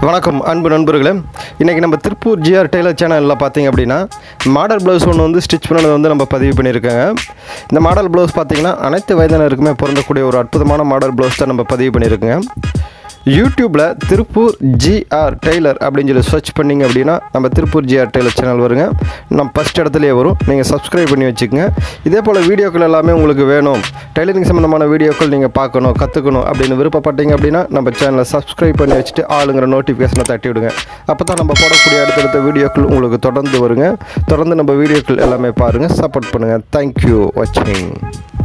வணக்கம் அன்பு நண்பர்களே இன்றைக்கி நம்ம திருப்பூர் ஜிஆர் டெய்லர் சேனலில் பார்த்தீங்க அப்படின்னா மாடல் ப்ளவுஸ் ஒன்று வந்து ஸ்டிச் பண்ணது வந்து நம்ம பதிவு பண்ணியிருக்கோங்க இந்த மாடல் ப்ளவுஸ் பார்த்தீங்கன்னா அனைத்து வயதினருக்குமே பொருந்தக்கூடிய ஒரு அற்புதமான மாடல் ப்ளவுஸ் தான் நம்ம பதிவு பண்ணியிருக்கோங்க யூடியூப்பில் திருப்பூர் ஜிஆர் டெய்லர் அப்படின்னு சொல்லி சர்ச் பண்ணிங்க அப்படின்னா நம்ம திருப்பூர் ஜிஆர் டெய்லர் சேனல் வருங்க நம்ம ஃபஸ்ட் இடத்துலையே வரும் நீங்கள் சப்ஸ்கிரைப் பண்ணி வச்சுக்கோங்க இதே போல் வீடியோக்கள் எல்லாமே உங்களுக்கு வேணும் டெய்லரிங் சம்மந்தமான வீடியோக்கள் நீங்கள் பார்க்கணும் கற்றுக்கணும் அப்படின்னு விருப்பப்பட்டீங்க அப்படின்னா நம்ம சேனலை சப்ஸ்கிரைப் பண்ணி வச்சுட்டு ஆளுங்கிற நோட்டிஃபிகேஷனை தட்டி விடுங்க அப்போ தான் நம்ம போடக்கூடிய அடுத்தடுத்த வீடியோக்கள் உங்களுக்கு தொடர்ந்து வருங்க தொடர்ந்து நம்ம வீடியோக்கள் எல்லாமே பாருங்கள் சப்போர்ட் பண்ணுங்கள் தேங்க்யூ வாட்சிங்